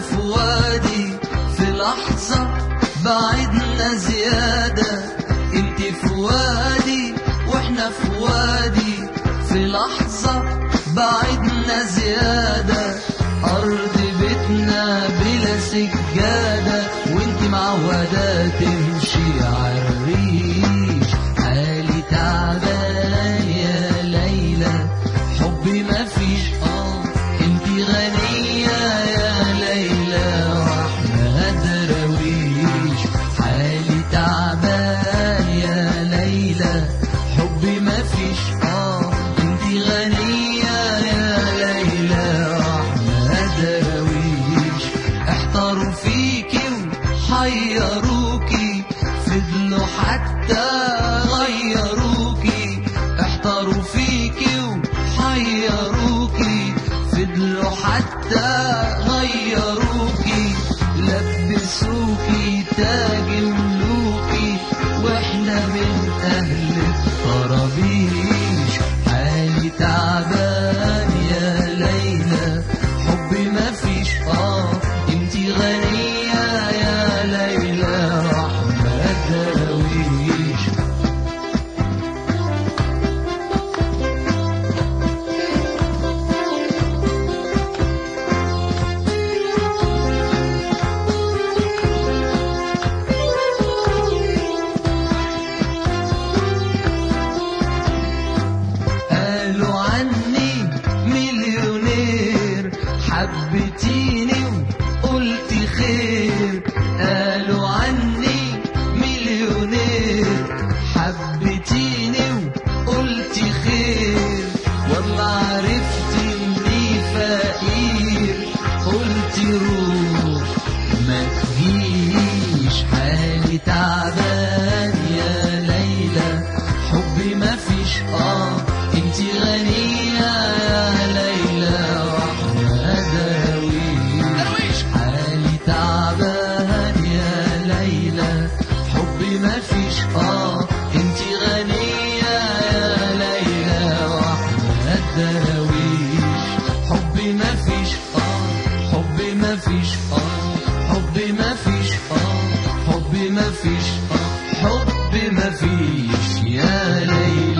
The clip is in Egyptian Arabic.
في وادي في لحظة بعدنا زيادة انت في وادي واحنا في وادي في لحظة بعدنا زيادة أرض بيتنا بلا سجادة وانت معودة تمشي عالريش حالي تعبان يا ليلى حبي مفيش اه انت غنية يا ليلى واحنا دراويش حالي تعبان يا ليلى حبي مفيش اه انت غنية يا ليلى واحنا دراويش احتاروا فيكي وحيروكي فضلوا حتى غيروكي احتاروا فيكي وحيروكي فضلوا حتى غيروكي لبسوكي تاج ملوكي واحنا من اهل الطرابيش حالي تعبان يا ليلى حبي مفيش اه انتي غنية يا ليلى رحمة دراويش قالوا عني مليونير حبتيني وقلتي خير قالوا عني مليونير حبتيني وقلتي خير والله عرفت اني فقير قلتي روح ما تجيش حالي تعبان يا ليلى حبي مفيش اه انتي غنية يا ليلى واحنا دراويش حالي تعبان يا ليلى حبي مفيش اه انتي غنية يا ليلى واحنا دراويش حبي مفيش اه حبي مفيش اه حبي مفيش اه حبي مفيش اه حبي مفيش يا ليلى